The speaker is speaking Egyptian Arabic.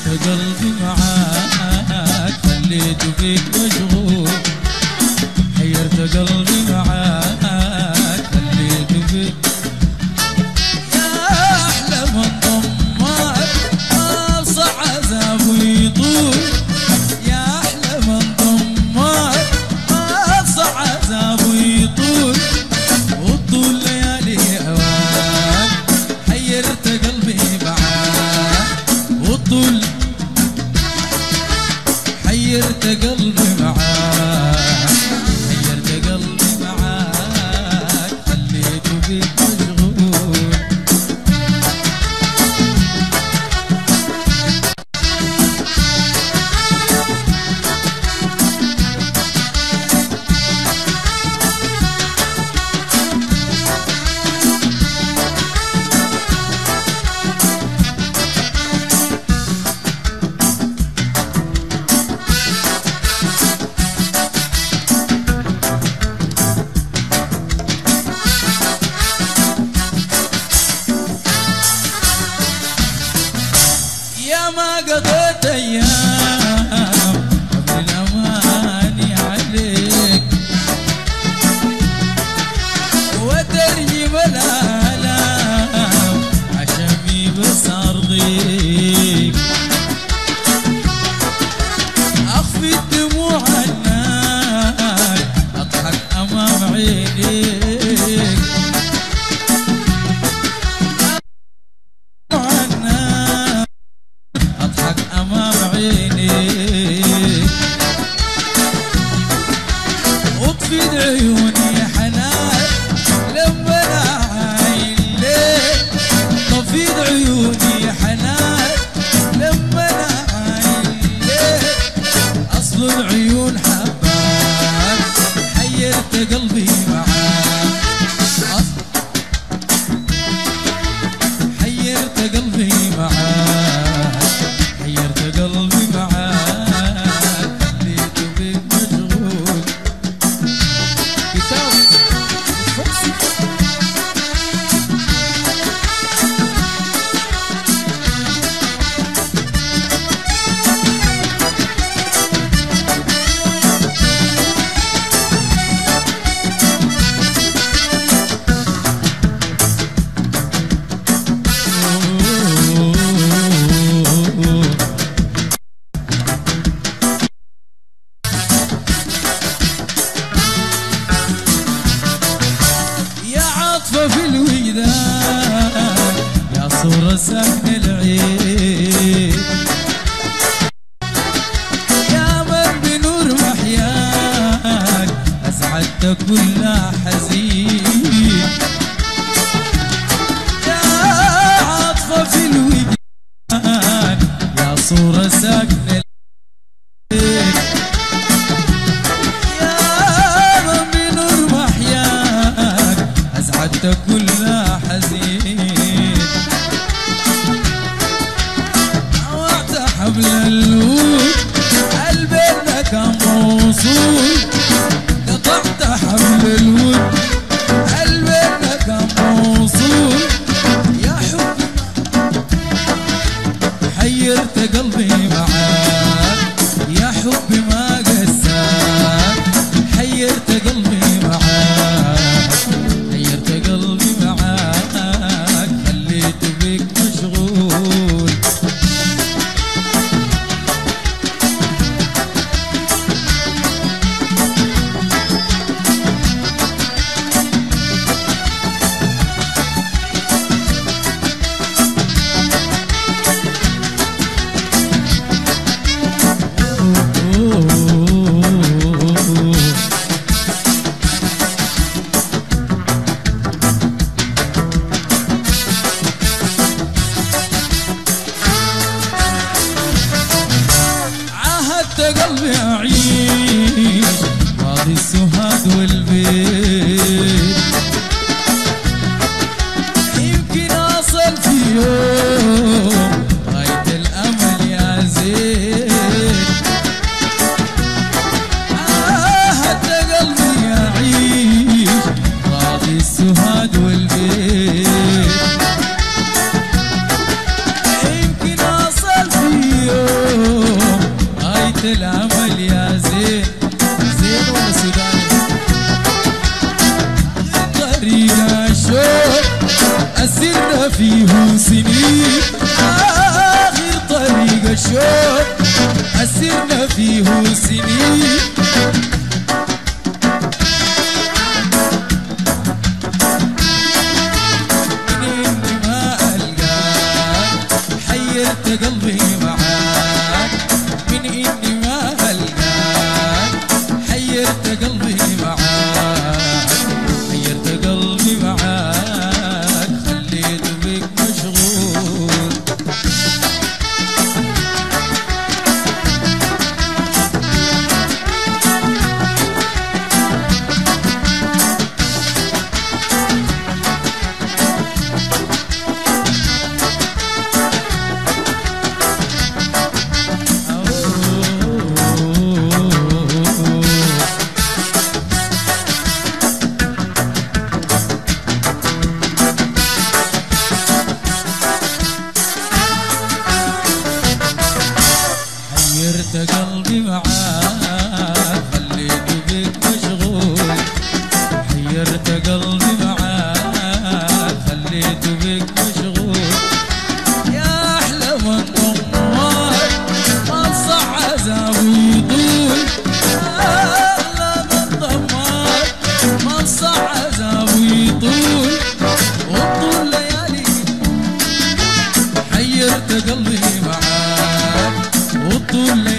قلبي معاك خليته فيك مشغول حيرت قلبي معاك خليته فيك يا أحلى من ضمك أبصع عذاب ويطول يا أحلى من ضمك أبصع عذاب ويطول وطول ليالي هواك حيرت قلبي معاك وطول حيرت قلبي معاك حيرت قلبي معاك خليته بيك مشغول يا ما قضيت ايام قبل الاماني عليك وترجم الالام عشمي بس ارضيك اخفي الدموع عنك اضحك امام عينيك عنك اضحك امام عينيك اطفي عيوني حنان لما اعاين ليك طفي عيوني حنان لما اعاين ليك اصل العيون حباك حيرت قلبي معاك أصل حيرت قلبي معاك حيرت قلبي معاك خليته بيك مشغول كتاب يا عاطفة في الوجدان يا صورة ساكن العين يا من بنور محياك أسعدت كل حزين يا عاطفة في الوجدان يا صورة ساكن العين يا من بنور محياك أسعدت كل حزين وقت حبل الود قلبنا كان موصول قطعت حبل الود قلبنا كان موصول يا حبي حيرت قلبي معاك يا حبي ما قساك حيرت قلبي معاك حيرت قلبي معاك خليته بيك مشغول أسرنا فيه سنين آخر طريق الشوق أسرنا فيه سنين من إني ما ألقاك حيرت قلبي معاك من إني ما ألقاك حيرت قلبي معاك حيرت قلبي معاك خليته بك مشغول حيرت قلبي معاك خليته بك مشغول حيرت قلبي معاك خليته بك مشغول يا احلى من ضمك ما صح عذابه يطول يا احلى من ضمك ما صح عذابه يطول وطول ليالي حيرت قلبي معاك وطول ليالي